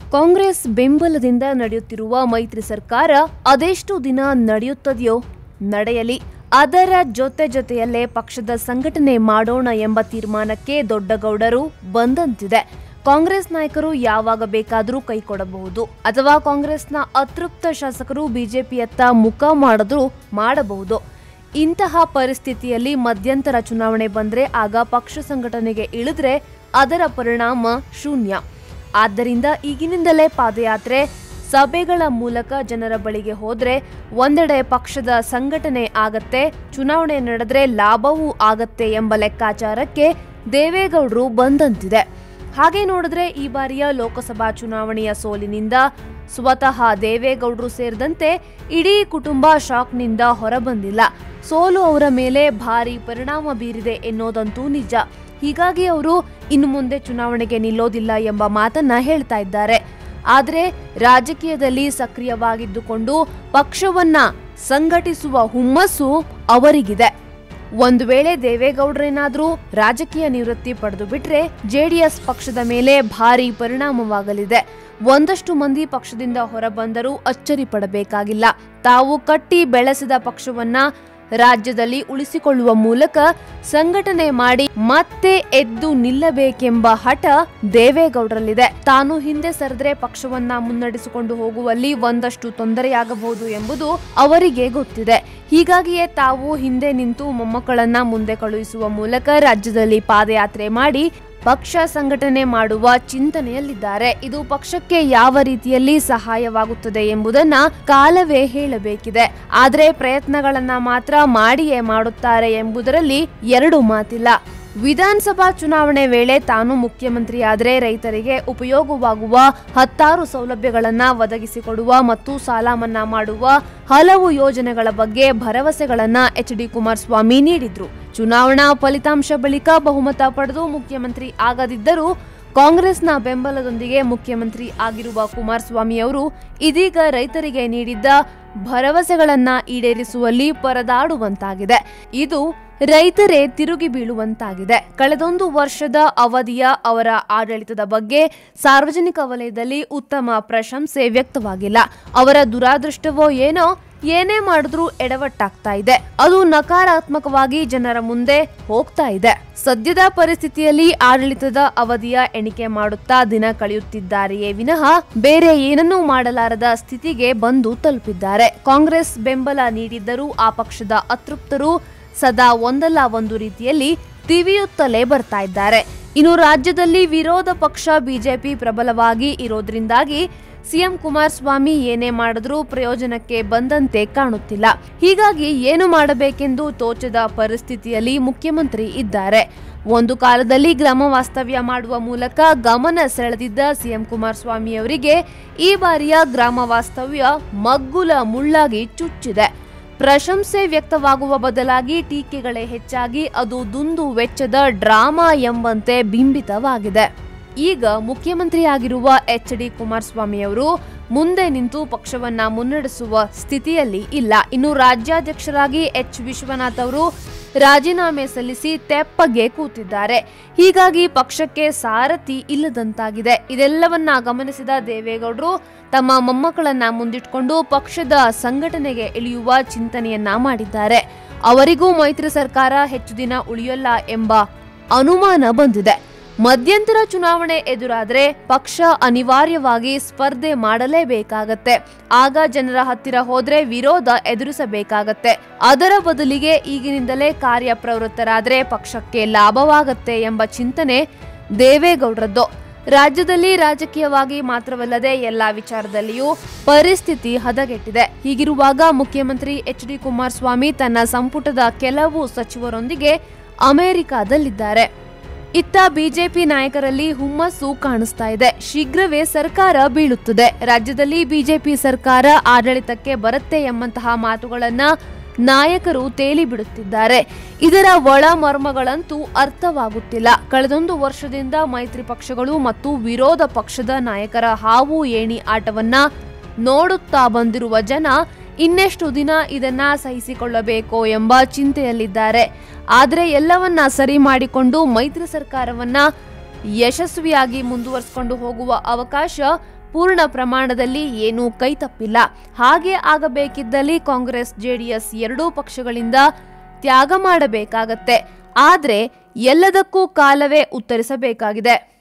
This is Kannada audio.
ಕಾಂಗ್ರೆಸ್ ಬೆಂಬಲದಿಂದ ನಡೆಯುತ್ತಿರುವ ಮೈತ್ರಿ ಸರ್ಕಾರ ಅದೆಷ್ಟು ದಿನ ನಡೆಯುತ್ತದೆಯೋ ನಡೆಯಲಿ ಅದರ ಜೊತೆ ಜೊತೆಯಲ್ಲೇ ಪಕ್ಷದ ಸಂಘಟನೆ ಮಾಡೋಣ ಎಂಬ ತೀರ್ಮಾನಕ್ಕೆ ದೊಡ್ಡಗೌಡರು ಬಂದಂತಿದೆ ಕಾಂಗ್ರೆಸ್ ನಾಯಕರು ಯಾವಾಗ ಬೇಕಾದರೂ ಕೈ ಕೊಡಬಹುದು ಅಥವಾ ಕಾಂಗ್ರೆಸ್ನ ಅತೃಪ್ತ ಶಾಸಕರು ಬಿಜೆಪಿಯತ್ತ ಮುಖ ಮಾಡಿದ್ರೂ ಮಾಡಬಹುದು ಇಂತಹ ಪರಿಸ್ಥಿತಿಯಲ್ಲಿ ಮಧ್ಯಂತರ ಚುನಾವಣೆ ಬಂದ್ರೆ ಆಗ ಪಕ್ಷ ಸಂಘಟನೆಗೆ ಇಳಿದ್ರೆ ಅದರ ಪರಿಣಾಮ ಶೂನ್ಯ ಆದ್ದರಿಂದ ಈಗಿನಿಂದಲೇ ಪಾದಯಾತ್ರೆ ಸಭೆಗಳ ಮೂಲಕ ಜನರ ಬಳಿಗೆ ಹೋದ್ರೆ ಒಂದೆಡೆ ಪಕ್ಷದ ಸಂಘಟನೆ ಆಗತ್ತೆ ಚುನಾವಣೆ ನಡೆದ್ರೆ ಲಾಭವೂ ಆಗತ್ತೆ ಎಂಬ ಲೆಕ್ಕಾಚಾರಕ್ಕೆ ದೇವೇಗೌಡರು ಬಂದಂತಿದೆ ಹಾಗೆ ನೋಡಿದ್ರೆ ಈ ಬಾರಿಯ ಲೋಕಸಭಾ ಚುನಾವಣೆಯ ಸೋಲಿನಿಂದ ಸ್ವತಃ ದೇವೇಗೌಡರು ಸೇರಿದಂತೆ ಇಡೀ ಕುಟುಂಬ ಶಾಕ್ನಿಂದ ಹೊರಬಂದಿಲ್ಲ ಸೋಲು ಅವರ ಮೇಲೆ ಭಾರಿ ಪರಿಣಾಮ ಬೀರಿದೆ ಎನ್ನೋದಂತೂ ನಿಜ ಹೀಗಾಗಿ ಅವರು ಇನ್ನು ಮುಂದೆ ಚುನಾವಣೆಗೆ ನಿಲ್ಲೋದಿಲ್ಲ ಎಂಬ ಮಾತನ್ನ ಹೇಳ್ತಾ ಇದ್ದಾರೆ ಆದರೆ ರಾಜಕೀಯದಲ್ಲಿ ಸಕ್ರಿಯವಾಗಿದ್ದುಕೊಂಡು ಪಕ್ಷವನ್ನ ಸಂಘಟಿಸುವ ಹುಮ್ಮಸ್ಸು ಅವರಿಗಿದೆ ಒಂದು ವೇಳೆ ದೇವೇಗೌಡರೇನಾದ್ರೂ ರಾಜಕೀಯ ನಿವೃತ್ತಿ ಪಡೆದು ಬಿಟ್ರೆ ಜೆಡಿಎಸ್ ಪಕ್ಷದ ಮೇಲೆ ಭಾರಿ ಪರಿಣಾಮವಾಗಲಿದೆ ಒಂದಷ್ಟು ಮಂದಿ ಪಕ್ಷದಿಂದ ಹೊರಬಂದರೂ ಅಚ್ಚರಿ ಪಡಬೇಕಾಗಿಲ್ಲ ತಾವು ಕಟ್ಟಿ ಬೆಳೆಸಿದ ಪಕ್ಷವನ್ನ ರಾಜ್ಯದಲ್ಲಿ ಉಳಿಸಿಕೊಳ್ಳುವ ಮೂಲಕ ಸಂಘಟನೆ ಮಾಡಿ ಮತ್ತೆ ಎದ್ದು ನಿಲ್ಲಬೇಕೆಂಬ ಹಠ ದೇವೇಗೌಡರಲ್ಲಿದೆ ತಾನು ಹಿಂದೆ ಸರಿದ್ರೆ ಪಕ್ಷವನ್ನ ಮುನ್ನಡೆಸಿಕೊಂಡು ಹೋಗುವಲ್ಲಿ ಒಂದಷ್ಟು ತೊಂದರೆಯಾಗಬಹುದು ಎಂಬುದು ಅವರಿಗೆ ಗೊತ್ತಿದೆ ಹೀಗಾಗಿಯೇ ತಾವು ಹಿಂದೆ ನಿಂತು ಮೊಮ್ಮಕ್ಕಳನ್ನ ಮುಂದೆ ಕಳುಹಿಸುವ ಮೂಲಕ ರಾಜ್ಯದಲ್ಲಿ ಪಾದಯಾತ್ರೆ ಮಾಡಿ ಪಕ್ಷ ಸಂಘಟನೆ ಮಾಡುವ ಚಿಂತನೆಯಲ್ಲಿದ್ದಾರೆ ಇದು ಪಕ್ಷಕ್ಕೆ ಯಾವ ರೀತಿಯಲ್ಲಿ ಸಹಾಯವಾಗುತ್ತದೆ ಎಂಬುದನ್ನ ಕಾಲವೇ ಹೇಳಬೇಕಿದೆ ಆದರೆ ಪ್ರಯತ್ನಗಳನ್ನ ಮಾತ್ರ ಮಾಡಿಯೇ ಮಾಡುತ್ತಾರೆ ಎಂಬುದರಲ್ಲಿ ಎರಡು ಮಾತಿಲ್ಲ ವಿಧಾನಸಭಾ ಚುನಾವಣೆ ವೇಳೆ ತಾನು ಮುಖ್ಯಮಂತ್ರಿಯಾದರೆ ರೈತರಿಗೆ ಉಪಯೋಗವಾಗುವ ಹತ್ತಾರು ಸೌಲಭ್ಯಗಳನ್ನ ಒದಗಿಸಿಕೊಡುವ ಮತ್ತು ಸಾಲ ಮನ್ನಾ ಮಾಡುವ ಹಲವು ಯೋಜನೆಗಳ ಬಗ್ಗೆ ಭರವಸೆಗಳನ್ನ ಎಚ್ ಡಿ ಕುಮಾರಸ್ವಾಮಿ ನೀಡಿದ್ರು ಚುನಾವಣಾ ಫಲಿತಾಂಶ ಬಳಿಕ ಬಹುಮತ ಪಡೆದು ಮುಖ್ಯಮಂತ್ರಿ ಆಗದಿದ್ದರೂ ಕಾಂಗ್ರೆಸ್ನ ಬೆಂಬಲದೊಂದಿಗೆ ಮುಖ್ಯಮಂತ್ರಿ ಆಗಿರುವ ಕುಮಾರಸ್ವಾಮಿ ಅವರು ಇದೀಗ ರೈತರಿಗೆ ನೀಡಿದ್ದ ಭರವಸೆಗಳನ್ನ ಈಡೇರಿಸುವಲ್ಲಿ ಪರದಾಡುವಂತಾಗಿದೆ ಇದು ರೈತರೇ ತಿರುಗಿ ಬೀಳುವಂತಾಗಿದೆ ಕಳೆದೊಂದು ವರ್ಷದ ಅವಧಿಯ ಅವರ ಆಡಳಿತದ ಬಗ್ಗೆ ಸಾರ್ವಜನಿಕ ವಲಯದಲ್ಲಿ ಉತ್ತಮ ಪ್ರಶಂಸೆ ವ್ಯಕ್ತವಾಗಿಲ್ಲ ಅವರ ದುರಾದೃಷ್ಟವೋ ಏನೋ ಏನೇ ಮಾಡಿದ್ರೂ ಎಡವಟ್ಟಾಗ್ತಾ ಇದೆ ಅದು ನಕಾರಾತ್ಮಕವಾಗಿ ಜನರ ಮುಂದೆ ಹೋಗ್ತಾ ಇದೆ ಸದ್ಯದ ಪರಿಸ್ಥಿತಿಯಲ್ಲಿ ಆಡಳಿತದ ಅವಧಿಯ ಎಣಿಕೆ ಮಾಡುತ್ತಾ ದಿನ ಕಳೆಯುತ್ತಿದ್ದಾರೆಯೇ ವಿನಃ ಬೇರೆ ಏನನ್ನೂ ಮಾಡಲಾರದ ಸ್ಥಿತಿಗೆ ಬಂದು ತಲುಪಿದ್ದಾರೆ ಕಾಂಗ್ರೆಸ್ ಬೆಂಬಲ ನೀಡಿದ್ದರೂ ಆ ಪಕ್ಷದ ಅತೃಪ್ತರು ಸದಾ ಒಂದಲ್ಲ ಒಂದು ರೀತಿಯಲ್ಲಿ ತಿವಿಯುತ್ತಲೇ ಬರ್ತಾ ಇದ್ದಾರೆ ಇನ್ನು ರಾಜ್ಯದಲ್ಲಿ ವಿರೋಧ ಪಕ್ಷ ಬಿಜೆಪಿ ಪ್ರಬಲವಾಗಿ ಇರೋದ್ರಿಂದಾಗಿ ಸಿಎಂ ಕುಮಾರಸ್ವಾಮಿ ಏನೇ ಮಾಡಿದ್ರೂ ಪ್ರಯೋಜನಕ್ಕೆ ಬಂದಂತೆ ಕಾಣುತ್ತಿಲ್ಲ ಹೀಗಾಗಿ ಏನು ಮಾಡಬೇಕೆಂದು ತೋಚದ ಪರಿಸ್ಥಿತಿಯಲ್ಲಿ ಮುಖ್ಯಮಂತ್ರಿ ಇದ್ದಾರೆ ಒಂದು ಕಾಲದಲ್ಲಿ ಗ್ರಾಮ ವಾಸ್ತವ್ಯ ಮಾಡುವ ಮೂಲಕ ಗಮನ ಸೆಳೆದಿದ್ದ ಸಿಎಂ ಕುಮಾರಸ್ವಾಮಿ ಅವರಿಗೆ ಈ ಬಾರಿಯ ಗ್ರಾಮ ವಾಸ್ತವ್ಯ ಮಗ್ಗುಲ ಮುಳ್ಳಾಗಿ ಚುಚ್ಚಿದೆ ಪ್ರಶಂಸೆ ವ್ಯಕ್ತವಾಗುವ ಬದಲಾಗಿ ಟೀಕೆಗಳೇ ಹೆಚ್ಚಾಗಿ ಅದು ದುಂದು ವೆಚ್ಚದ ಡ್ರಾಮಾ ಎಂಬಂತೆ ಬಿಂಬಿತವಾಗಿದೆ ಈಗ ಮುಖ್ಯಮಂತ್ರಿಯಾಗಿರುವ ಎಚ್ ಡಿ ಕುಮಾರಸ್ವಾಮಿ ಅವರು ಮುಂದೆ ನಿಂತು ಪಕ್ಷವನ್ನ ಮುನ್ನಡೆಸುವ ಸ್ಥಿತಿಯಲ್ಲಿ ಇಲ್ಲ ಇನ್ನು ರಾಜ್ಯಾಧ್ಯಕ್ಷರಾಗಿ ಎಚ್ ವಿಶ್ವನಾಥ್ ಅವರು ರಾಜೀನಾಮೆ ಸಲ್ಲಿಸಿ ತೆಪ್ಪಗೆ ಕೂತಿದ್ದಾರೆ ಹೀಗಾಗಿ ಪಕ್ಷಕ್ಕೆ ಸಾರಥಿ ಇಲ್ಲದಂತಾಗಿದೆ ಇದೆಲ್ಲವನ್ನ ಗಮನಿಸಿದ ದೇವೇಗೌಡರು ತಮ್ಮ ಮೊಮ್ಮಕ್ಕಳನ್ನ ಮುಂದಿಟ್ಕೊಂಡು ಪಕ್ಷದ ಸಂಘಟನೆಗೆ ಇಳಿಯುವ ಚಿಂತನೆಯನ್ನ ಮಾಡಿದ್ದಾರೆ ಅವರಿಗೂ ಮೈತ್ರಿ ಸರ್ಕಾರ ಹೆಚ್ಚು ದಿನ ಉಳಿಯಲ್ಲ ಎಂಬ ಅನುಮಾನ ಬಂದಿದೆ ಮಧ್ಯಂತರ ಚುನಾವಣೆ ಎದುರಾದ್ರೆ ಪಕ್ಷ ಅನಿವಾರ್ಯವಾಗಿ ಸ್ಪರ್ಧೆ ಮಾಡಲೇಬೇಕಾಗತ್ತೆ ಆಗ ಜನರ ಹತ್ತಿರ ಹೋದ್ರೆ ವಿರೋಧ ಎದುರಿಸಬೇಕಾಗತ್ತೆ ಅದರ ಬದಲಿಗೆ ಈಗಿನಿಂದಲೇ ಕಾರ್ಯಪ್ರವೃತ್ತರಾದ್ರೆ ಪಕ್ಷಕ್ಕೆ ಲಾಭವಾಗತ್ತೆ ಎಂಬ ಚಿಂತನೆ ದೇವೇಗೌಡರದ್ದು ರಾಜ್ಯದಲ್ಲಿ ರಾಜಕೀಯವಾಗಿ ಮಾತ್ರವಲ್ಲದೆ ಎಲ್ಲಾ ವಿಚಾರದಲ್ಲಿಯೂ ಪರಿಸ್ಥಿತಿ ಹದಗೆಟ್ಟಿದೆ ಹೀಗಿರುವಾಗ ಮುಖ್ಯಮಂತ್ರಿ ಎಚ್ ಡಿ ಕುಮಾರಸ್ವಾಮಿ ತನ್ನ ಸಂಪುಟದ ಕೆಲವು ಸಚಿವರೊಂದಿಗೆ ಅಮೆರಿಕಾದಲ್ಲಿದ್ದಾರೆ ಇತ್ತ ಬಿಜೆಪಿ ನಾಯಕರಲ್ಲಿ ಹುಮ್ಮಸ್ಸು ಕಾಣಿಸ್ತಾ ಇದೆ ಶೀಘ್ರವೇ ಸರ್ಕಾರ ಬೀಳುತ್ತದೆ ರಾಜ್ಯದಲ್ಲಿ ಬಿಜೆಪಿ ಸರ್ಕಾರ ಆಡಳಿತಕ್ಕೆ ಬರುತ್ತೆ ಎಂಬಂತಹ ಮಾತುಗಳನ್ನ ನಾಯಕರು ತೇಲಿ ಬಿಡುತ್ತಿದ್ದಾರೆ ಇದರ ಒಳ ಮರ್ಮಗಳಂತೂ ಅರ್ಥವಾಗುತ್ತಿಲ್ಲ ಕಳೆದೊಂದು ವರ್ಷದಿಂದ ಮೈತ್ರಿ ಪಕ್ಷಗಳು ಮತ್ತು ವಿರೋಧ ಪಕ್ಷದ ನಾಯಕರ ಹಾವು ಏಣಿ ಆಟವನ್ನ ನೋಡುತ್ತಾ ಬಂದಿರುವ ಜನ ಇನ್ನೆಷ್ಟು ದಿನ ಇದನ್ನ ಸಹಿಸಿಕೊಳ್ಳಬೇಕೋ ಎಂಬ ಚಿಂತೆಯಲ್ಲಿದ್ದಾರೆ ಆದರೆ ಎಲ್ಲವನ್ನ ಸರಿ ಮಾಡಿಕೊಂಡು ಮೈತ್ರಿ ಸರ್ಕಾರವನ್ನ ಯಶಸ್ವಿಯಾಗಿ ಮುಂದುವರಿಸಿಕೊಂಡು ಹೋಗುವ ಅವಕಾಶ ಪೂರ್ಣ ಪ್ರಮಾಣದಲ್ಲಿ ಏನೂ ಕೈತಪ್ಪಿಲ್ಲ ಹಾಗೆ ಆಗಬೇಕಿದ್ದಲ್ಲಿ ಕಾಂಗ್ರೆಸ್ ಜೆಡಿಎಸ್ ಎರಡೂ ಪಕ್ಷಗಳಿಂದ ತ್ಯಾಗ ಮಾಡಬೇಕಾಗತ್ತೆ ಆದ್ರೆ ಎಲ್ಲದಕ್ಕೂ ಕಾಲವೇ ಉತ್ತರಿಸಬೇಕಾಗಿದೆ